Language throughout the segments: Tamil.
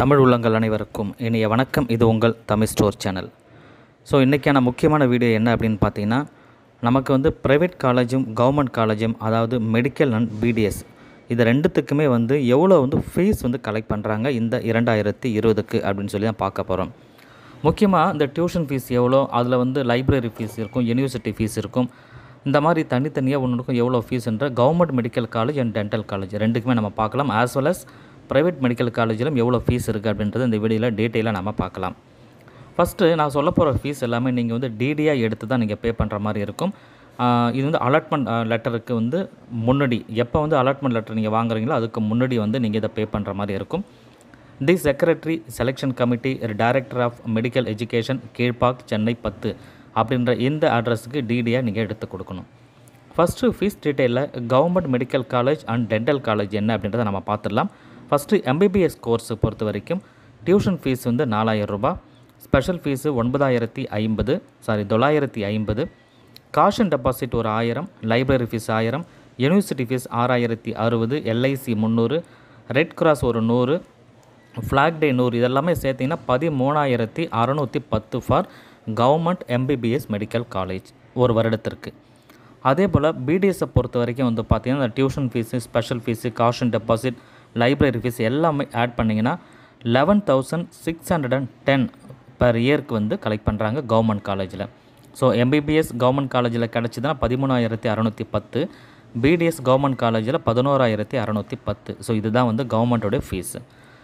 தமிழ் உள்ளங்கள் அனைவருக்கும் இனிய வணக்கம் இது உங்கள் தமிழ் ஸ்டோர் சேனல் ஸோ இன்றைக்கான முக்கியமான வீடியோ என்ன அப்படின்னு பார்த்தீங்கன்னா நமக்கு வந்து ப்ரைவேட் காலேஜும் கவர்மெண்ட் காலேஜும் அதாவது மெடிக்கல் அண்ட் பிடிஎஸ் இது ரெண்டுத்துக்குமே வந்து எவ்வளோ வந்து ஃபீஸ் வந்து கலெக்ட் பண்ணுறாங்க இந்த இரண்டாயிரத்தி இருபதுக்கு அப்படின்னு சொல்லி தான் பார்க்க போகிறோம் முக்கியமாக இந்த டியூஷன் ஃபீஸ் எவ்வளோ அதில் வந்து லைப்ரரி ஃபீஸ் இருக்கும் யூனிவர்சிட்டி ஃபீஸ் இருக்கும் இந்த மாதிரி தனித்தனியாக ஒன்றுக்கும் எவ்வளோ ஃபீஸ்ன்ற government medical college and dental college ரெண்டுக்குமே நம்ம பார்க்கலாம் as well as private medical காலேஜிலும் எவ்வளோ ஃபீஸ் இருக்குது அப்படின்றது இந்த வீடியோவில் டீட்டெயிலாக நம்ம பார்க்கலாம் ஃபஸ்ட்டு நான் சொல்ல போகிற ஃபீஸ் எல்லாமே நீங்கள் வந்து டிடியாக எடுத்து தான் நீங்கள் பே பண்ணுற மாதிரி இருக்கும் ஆஹ் இது வந்து அலாட்மெண்ட் லெட்டருக்கு வந்து முன்னாடி எப்போ வந்து அலாட்மெண்ட் லெட்டர் நீங்கள் வாங்குறீங்களோ அதுக்கு முன்னாடி வந்து நீங்கள் இதை பே பண்ணுற மாதிரி இருக்கும் the secretary selection committee director of medical education Kilpauk Chennai பத்து அப்படின்ற இந்த அட்ரஸுக்கு டிடியாக நீங்கள் எடுத்து கொடுக்கணும் ஃபஸ்ட்டு ஃபீஸ் டீட்டெயிலில் government medical college and dental college என்ன அப்படின்றத நம்ம பார்த்துடலாம் ஃபஸ்ட்டு எம்பிபிஎஸ் கோர்ஸை பொறுத்த வரைக்கும் டியூஷன் ஃபீஸ் வந்து நாலாயிரம் ரூபாய் ஸ்பெஷல் ஃபீஸு ஒன்பதாயிரத்தி ஐம்பது சாரி தொள்ளாயிரத்தி ஐம்பது காஷன் டெபாசிட் ஒரு ஆயிரம் லைப்ரரி ஃபீஸ் ஆயிரம் யூனிவர்சிட்டி ஃபீஸ் ஆறாயிரத்தி அறுபது எல்ஐசி முந்நூறு ரெட் கிராஸ் ஒரு நூறு ஃப்ளாக் டே நூறு இதெல்லாமே சேர்த்திங்கன்னா பதிமூணாயிரத்தி அறநூற்றி பத்து for government MBBS medical college ஒரு வருடத்திற்கு அதே போல் பிடிஎஸை பொறுத்த வரைக்கும் வந்து பார்த்திங்கன்னா இந்த tuition fees special fees caution deposit library fees எல்லாமே ஆட் பண்ணிங்கன்னா eleven thousand six hundred and ten per இயருக்கு வந்து கலெக்ட் பண்ணுறாங்க கவர்மெண்ட் காலேஜில் ஸோ எம்பிபிஎஸ் கவர்மெண்ட் காலேஜில் கிடச்சிதுன்னா பதிமூணாயிரத்தி அறநூற்றி பத்து பிடிஎஸ் கவர்மெண்ட் காலேஜில் பதினோராயிரத்தி அறநூற்றி பத்து ஸோ இதுதான் வந்து கவர்மெண்ட்டோடைய ஃபீஸு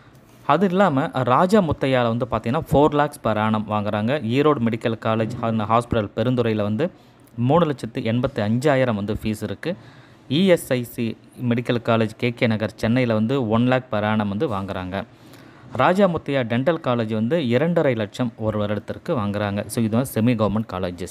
அது இல்லாமல் ராஜா முத்தையாவில் வந்து பார்த்தீங்கன்னா ஃபோர் லேக்ஸ் பர் ஆனம் வாங்குறாங்க ஈரோடு மெடிக்கல் காலேஜ் ஹாஸ்பிட்டல் பெருந்துறையில் வந்து மூணு லட்சத்து எண்பத்தி அஞ்சாயிரம் வந்து ஃபீஸ் இருக்குது ESIC medical college KK Nagar சென்னையில் வந்து ஒன் லேக் பர் ஆனம் வந்து வாங்குறாங்க ராஜா முத்தையா டென்டல் காலேஜ் வந்து இரண்டரை லட்சம் ஒரு வருடத்திற்கு வாங்குறாங்க ஸோ இது வந்து செமி கவர்மெண்ட் காலேஜஸ்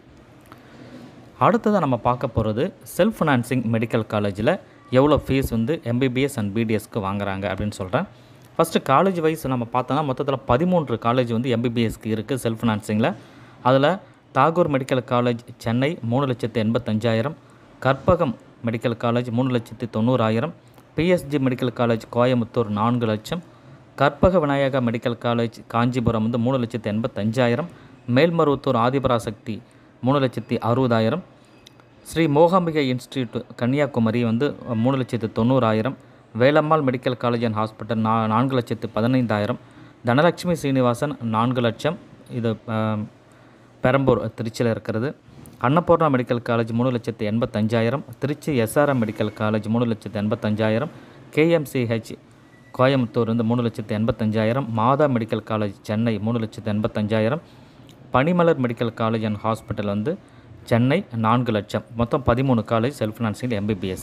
அடுத்ததாக நம்ம பார்க்க போகிறது செல்ஃப் ஃபினான்சிங் மெடிக்கல் காலேஜில் எவ்வளோ ஃபீஸ் வந்து எம்பிபிஎஸ் அண்ட் பிடிஎஸ்க்கு வாங்குறாங்க அப்படின்னு சொல்கிறேன் ஃபஸ்ட்டு காலேஜ் வைஸ் நம்ம பார்த்தோன்னா மொத்தத்தில் பதிமூன்று காலேஜ் வந்து எம்பிபிஎஸ்க்கு இருக்குது செல்ஃப் ஃபினான்சிங்கில் அதில் தாகூர் மெடிக்கல் காலேஜ் சென்னை மூணு லட்சத்து எண்பத்தஞ்சாயிரம் கற்பகம் மெடிக்கல் காலேஜ் மூணு லட்சத்து தொண்ணூறாயிரம் பிஎஸ்ஜி மெடிக்கல் காலேஜ் கோயமுத்தூர் நான்கு லட்சம் கற்பக விநாயகா மெடிக்கல் காலேஜ் காஞ்சிபுரம் வந்து மூணு லட்சத்து எண்பத்தஞ்சாயிரம் மேல்மருவத்தூர் ஆதிபராசக்தி மூணு லட்சத்தி அறுபதாயிரம் ஸ்ரீ மோகாம்பிகை இன்ஸ்டியூட் கன்னியாகுமரி வந்து மூணு லட்சத்து தொண்ணூறாயிரம் Velammal medical college and hospital நா நான்கு லட்சத்து பதினைந்தாயிரம் தனலட்சுமி சீனிவாசன் நான்கு லட்சம் இது ஆம், பெரம்பூர் திருச்சியில் இருக்கிறது அன்னபூர்ணா மெடிக்கல் காலேஜ் மூணு லட்சத்து எண்பத்தஞ்சாயிரம் திருச்சி எஸ்ஆர்எம் மெடிக்கல் காலேஜ் மூணு லட்சத்து எண்பத்தஞ்சாயிரம் கேஎம்சிஹெச் கோயம்புத்தூர் வந்து மூணு லட்சத்து எண்பத்தஞ்சாயிரம் மாதா மெடிக்கல் காலேஜ் சென்னை மூணு லட்சத்து எண்பத்தஞ்சாயிரம் Panimalar medical college and hospital வந்து சென்னை நான்கு லட்சம் மொத்தம் பதிமூணு காலேஜ் செல்ஃப் ஃபினான்சிங் எம்பிபிஎஸ்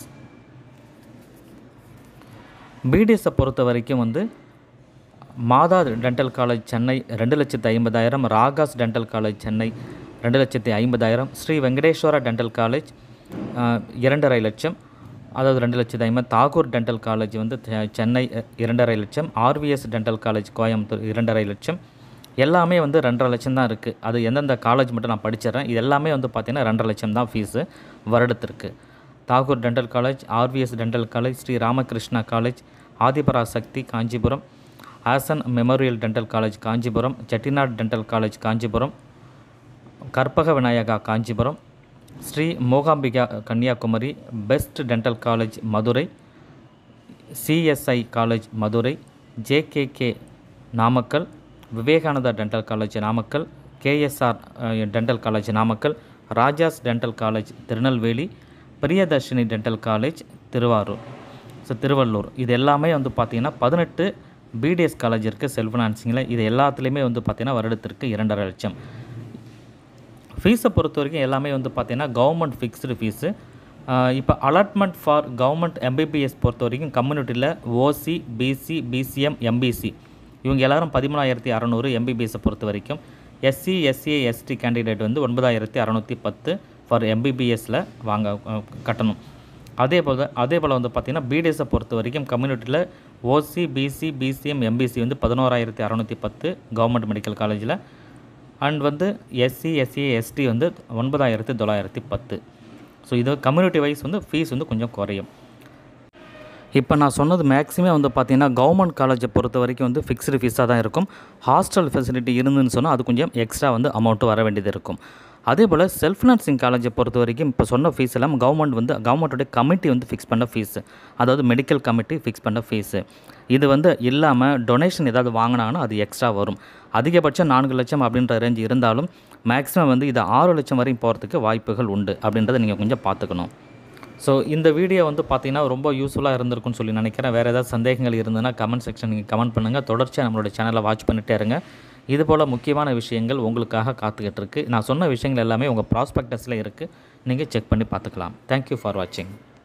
பிடிஎஸை பொறுத்த வரைக்கும் வந்து மாதா டென்டல் காலேஜ் சென்னை ரெண்டு லட்சத்து ஐம்பதாயிரம் ராகாஸ் டென்டல் காலேஜ் சென்னை ரெண்டு லட்சத்தி ஐம்பதாயிரம் ஸ்ரீ வெங்கடேஸ்வரா டென்டல் காலேஜ் ஆஹ், இரண்டரை லட்சம் அதாவது ரெண்டு லட்சத்து ஐம்பது தாகூர் டென்டல் காலேஜ் வந்து செ- சென்னை அஹ், இரண்டரை லட்சம் ஆர்விஎஸ் டென்டல் காலேஜ் கோயம்புத்தூர் இரண்டரை லட்சம் எல்லாமே வந்து ரெண்டரை லட்சம் தான் இருக்குது அது எந்தெந்த காலேஜ் மட்டும் நான் படிச்சிடுறேன் இது எல்லாமே வந்து பார்த்திங்கன்னா ரெண்டரை லட்சம் தான் ஃபீஸு வருடத்திற்கு Tagore dental college RVS dental college Sri Ramakrishna college Adhiparasakthi Kanchipuram Asan memorial dental college Kanchipuram Chettinad dental college Kanchipuram Karpaga Vinayaga Kanchipuram Sri Mookambika Kanniyakumari best dental college Madurai CSI college Madurai JKK Namakkal Vivekananda dental college Namakkal KSR dental college Namakkal Rajas dental college Tirunelveli Priyadarshini dental college Tiruvarur so Tiruvallur இது எல்லாமே வந்து பார்த்திங்கன்னா பதினெட்டு பிடிஎஸ் காலேஜ் இருக்குது செல்ஃப் ஃபினான்சிங்கில் இது எல்லாத்துலேயுமே வந்து பார்த்திங்கன்னா வருடத்திற்கு இரண்டரை லட்சம் ஃபீஸை பொறுத்த வரைக்கும் எல்லாமே வந்து பார்த்தீங்கன்னா கவர்மெண்ட் ஃபிக்ஸ்டு ஃபீஸு இப்போ அலாட்மெண்ட் ஃபார் கவர்மெண்ட் எம்பிபிஎஸ் பொறுத்த வரைக்கும் கம்யூனிட்டியில் ஓசி பிசி பிசிஎம் எம்பிசி இவங்க எல்லாரும் பதிமூணாயிரத்தி அறநூறு எம்பிபிஎஸ்ஸை பொறுத்த வரைக்கும் எஸ்சி எஸ்சி எஸ்டி கேண்டிடேட் வந்து ஒன்பதாயிரத்தி அறநூற்றி பத்து ஃபார் எம்பிபிஎஸ்சில் வாங்க அஹ், கட்டணும் அதே போல் அதே போல் வந்து பார்த்திங்கன்னா பிடிஎஸை பொறுத்த வரைக்கும் கம்யூனிட்டியில் ஓசி பிசி பிசிஎம் எம்பிசி வந்து பதினோராயிரத்தி அறநூற்றி பத்து கவர்மெண்ட் மெடிக்கல் காலேஜில் அண்ட் வந்து எஸ்சி எஸ்சி எஸ்டி வந்து ஒன்பதாயிரத்தி தொள்ளாயிரத்தி பத்து ஸோ இது கம்யூனிட்டி வைஸ் வந்து ஃபீஸ் வந்து கொஞ்சம் குறையும் இப்போ நான் சொன்னது மேக்ஸிமம் வந்து பார்த்தீங்கன்னா கவர்மெண்ட் காலேஜை பொறுத்த வரைக்கும் வந்து ஃபிக்ஸ்டு ஃபீஸாக தான் இருக்கும் ஹாஸ்டல் ஃபெசிலிட்டி இருந்துன்னு சொன்னால் அது கொஞ்சம் எக்ஸ்ட்ரா வந்து அமௌண்ட்டு வர வேண்டியது இருக்கும் அதே போல் செல்ஃப் நர்சிங் காலேஜை பொறுத்த வரைக்கும் இப்போ சொன்ன ஃபீஸ் எல்லாம் கவர்மெண்ட் வந்து கவர்மெண்ட்டோடைய கமிட்டி வந்து ஃபிக்ஸ் பண்ண ஃபீஸு அதாவது மெடிக்கல் கமிட்டி ஃபிக்ஸ் பண்ண ஃபீஸு இது வந்து இல்லாமல் டொனேஷன் ஏதாவது வாங்கினாங்கன்னா அது எக்ஸ்ட்ரா வரும் அதிகபட்சம் நான்கு லட்சம் அப்படின்ற ரேஞ்ச் இருந்தாலும் மேக்ஸிமம் வந்து இது ஆறு லட்சம் வரையும் போகிறதுக்கு வாய்ப்புகள் உண்டு அப்படின்றத நீங்கள் கொஞ்சம் பார்த்துக்கணும் ஸோ இந்த வீடியோ வந்து பார்த்தீங்கன்னா ரொம்ப யூஸ்ஃபுல்லாக இருந்திருக்கும்னு சொல்லி நினைக்கிறேன் வேறு ஏதாவது சந்தேகங்கள் இருந்ததுன்னா கமெண்ட் செக்ஷன் நீங்கள் கமெண்ட் பண்ணுங்கள் தொடர்ச்சியாக நம்மளோட சேனலை வாட்ச் பண்ணிட்டே இருங்க இது போல் முக்கியமான விஷயங்கள் உங்களுக்காக காத்துக்கிட்டு இருக்கு நான் சொன்ன விஷயங்கள் எல்லாமே உங்கள் ப்ராஸ்பெக்டஸில் இருக்குது நீங்கள் செக் பண்ணி பார்த்துக்கலாம் தேங்க்யூ ஃபார் வாட்சிங்